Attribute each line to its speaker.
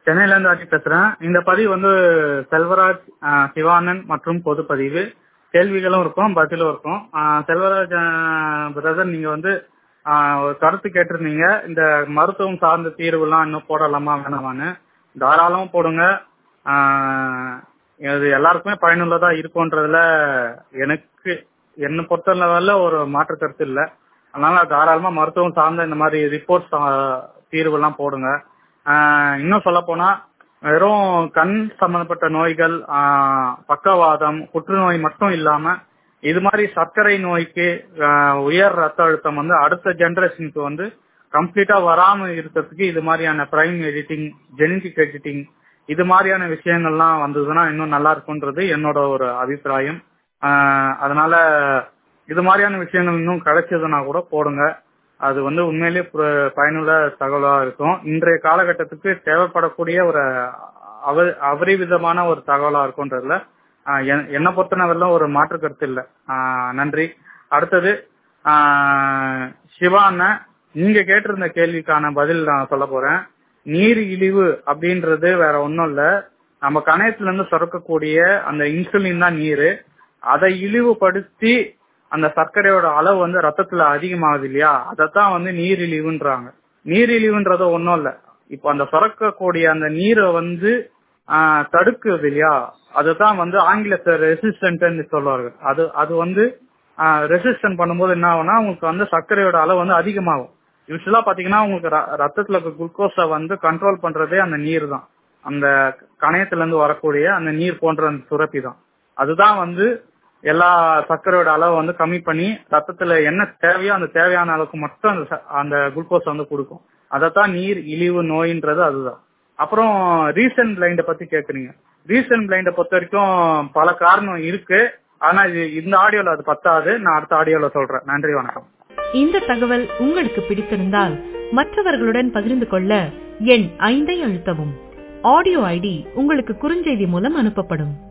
Speaker 1: சென்னையில இருந்து ஆட்சி பேசுறேன் இந்த பதிவு வந்து செல்வராஜ் ஆஹ் சிவானந்த் மற்றும் பொது பதிவு கேள்விகளும் இருக்கும் பதிலும் இருக்கும் ஆஹ் செல்வராஜ் பிரதர் நீங்க வந்து ஆஹ் ஒரு கருத்து கேட்டிருந்தீங்க இந்த மருத்துவம் சார்ந்த தீர்வுலாம் இன்னும் போடலாமா வேணாமான்னு தாராளமா போடுங்க ஆஹ் இது எல்லாருக்குமே பயனுள்ளதா இருக்கும்ன்றதுல எனக்கு என்னை பொறுத்த லெவல்ல ஒரு மாற்று கருத்து இல்லை அதனால தாராளமா மருத்துவம் சார்ந்த இந்த மாதிரி ரிப்போர்ட்ஸ் தீர்வுலாம் போடுங்க ஆஹ் இன்னும் சொல்ல போனா வெறும் கண் சம்பந்தப்பட்ட நோய்கள் ஆஹ் பக்கவாதம் புற்றுநோய் மட்டும் இல்லாம இது மாதிரி சர்க்கரை நோய்க்கு ஆஹ் உயர் ரத்த அழுத்தம் வந்து அடுத்த ஜெனரேஷனுக்கு வந்து கம்ப்ளீட்டா வராம இருக்கிறதுக்கு இது மாதிரியான பிரைம் எடிட்டிங் ஜெனடிக் எடிட்டிங் இது மாதிரியான விஷயங்கள்லாம் வந்ததுன்னா இன்னும் நல்லா இருக்கும்ன்றது என்னோட ஒரு அபிப்பிராயம் ஆஹ் அதனால இது மாதிரியான விஷயங்கள் இன்னும் கிடைச்சதுன்னா கூட போடுங்க அது வந்து உண்மையிலேயே பு- பயனுள்ள தகவலா இருக்கும் இன்றைய காலகட்டத்துக்கு தேவைப்படக்கூடிய ஒரு அவ அபரிவிதமான ஒரு தகவலா இருக்கும்ன்றதுல ஆஹ் என்- என்னை பொறுத்தனவரெல்லாம் ஒரு மாற்று கருத்து இல்லை ஆஹ் நன்றி அடுத்தது ஆஹ் சிவா அண்ணன் நீங்க கேட்டிருந்த கேள்விக்கான பதில் நான் சொல்ல போறேன் நீர் இழிவு அப்படின்றது வேற ஒண்ணும் இல்ல நம்ம கணையத்துல இருந்து சுரக்கக்கூடிய அந்த இன்சுலின் தான் நீர் அதை இழிவுபடுத்தி அந்த சர்க்கரையோட அளவு வந்து ரத்தத்துல அதிகமாகுது இல்லையா அதைத்தான் வந்து நீரிழிவுன்றாங்க நீரிழிவுன்றது ஒண்ணும் இல்ல இப்போ அந்த சுரக்கக்கூடிய அந்த நீரை வந்து ஆஹ், தடுக்குது இல்லையா அதுதான் வந்து ஆங்கிலத்தை ரெசிஸ்டன்ட்னு சொல்லுவார்கள் அது அது வந்து ரெசிஸ்டன்ட் பண்ணும்போது என்ன ஆகும்னா உங்களுக்கு வந்து சர்க்கரையோட அளவு வந்து அதிகமாகும் யூஸ்வலா பாத்தீங்கன்னா உங்களுக்கு ர- ரத்தத்துல இருக்க குளுக்கோஸை வந்து கண்ட்ரோல் பண்றதே அந்த நீர் தான் அந்த கணையத்துல இருந்து வரக்கூடிய அந்த நீர் போன்ற அந்த சுரப்பி தான் அதுதான் வந்து எல்லா சர்க்கரையோட அளவை வந்து கம்மி பண்ணி ரத்தத்துல என்ன தேவையோ அந்த தேவையான அளவுக்கு மட்டும் அந்த ச- அந்த குளுக்கோஸ் வந்து கொடுக்கும் அதைத்தான் நீர் இழிவு நோயின்றது அதுதான் அப்புறம் ரீசன்ட் பிளைண்ட பத்தி கேக்குறீங்க ரீசன்ட் பிளைண்ட பொறுத்த வரைக்கும் பல காரணம் இருக்கு ஆனா இது இந்த ஆடியோல அது பத்தாது நான் அடுத்த ஆடியோல சொல்றேன் நன்றி வணக்கம்
Speaker 2: இந்த தகவல் உங்களுக்கு பிடித்திருந்தால் மற்றவர்களுடன் பகிர்ந்து கொள்ள எண் ஐந்தை அழுத்தவும் ஆடியோ ஐடி உங்களுக்கு குறுஞ்செய்தி மூலம் அனுப்பப்படும்